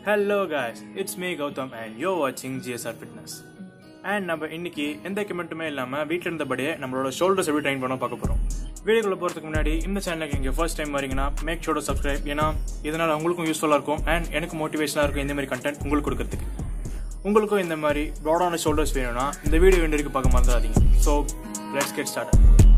hello guys it's me Gautham and you're வாட்சிங் GSR fitness and நம்ம இன்னைக்கு எந்த எக்யூப்மெண்ட்டுமே இல்லாமல் வீட்டில் இருந்தபடியே நம்மளோட ஷோல்டர்ஸ் எப்படி ட்ரைன் பண்ண பார்க்க போகிறோம் வீடியோக்குள்ள போகிறதுக்கு முன்னாடி இந்த சேனலுக்கு இங்கே ஃபர்ஸ்ட் டைம் வரீங்கன்னா மேக் ஷோட சப்ஸ்கிரைப் ஏன்னா இதனால் உங்களுக்கும் யூஸ்ஃபுல்லாக இருக்கும் அண்ட் எனக்கு மோட்டிவேஷனாக இருக்கும் இந்த மாதிரி கண்டென்ட் உங்களுக்கு கொடுக்கறதுக்கு உங்களுக்கும் இந்த மாதிரி ப்ராடான ஷோல்டர்ஸ் வேணும்னா இந்த வீடியோ வேண்டிய வரைக்கும் பார்க்க மறந்துடாதீங்க ஸோ லெட்ஸ் கெட் ஸ்டார்ட்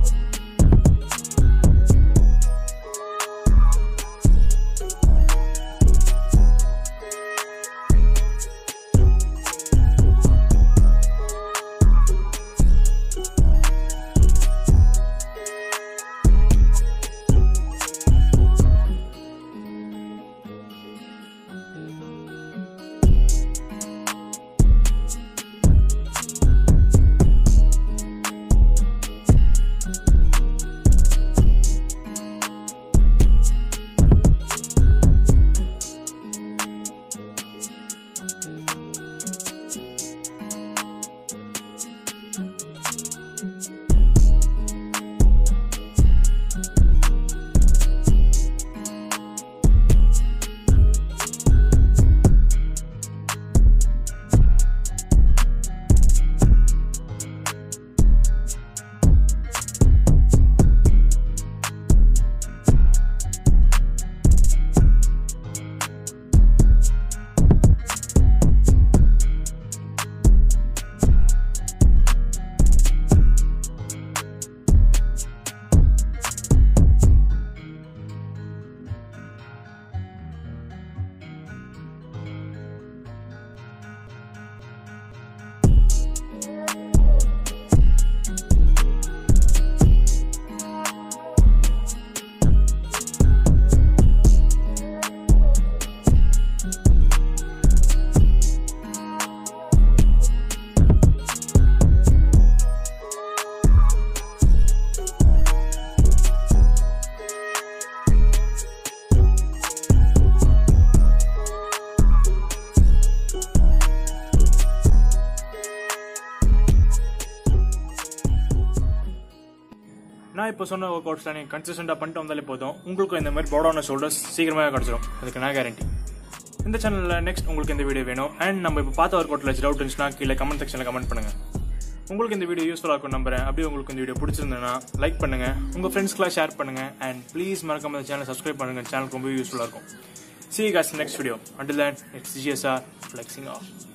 நான் இப்போ சொன்ன ஒர்க் அவுட்ஸ்லாம் நீங்கள் கன்சிஸ்டண்டாக பண்ணிட்டு வந்தாலே போதும் உங்களுக்கும் இந்த மாதிரி ப்ராடான ஷோல்டர்ஸ் சீக்கிரமாக கிடச்சிரும் அதுக்கு நான் கேரண்டி இந்த சேனலில் நெக்ஸ்ட் உங்களுக்கு இந்த வீடியோ வேணும் அண்ட் நம்ம இப்போ பார்த்த ஒர்க் அவுட்டில் டவுட் இருந்துச்சுன்னா கீழே கமெண்ட் செக்ஷனில் கமெண்ட் பண்ணுங்கள் உங்களுக்கு இந்த வீடியோ யூஸ்ஃபுல்லாக இருக்கும் நம்புறேன் அப்படியே உங்களுக்கு இந்த வீடியோ பிடிச்சிருந்ததுன்னா லைக் பண்ணுங்கள் உங்கள் ஃப்ரெண்ட்ஸ்க்குலாம் ஷேர் பண்ணுங்கள் அண்ட் ப்ளீஸ் மறக்காம இந்த சேனல் சப்ஸ்கிரைப் பண்ணுங்கள் சேனல் ரொம்ப யூஸ்ஃபுல்லாக இருக்கும் see cause next video until then it's GSR flexing of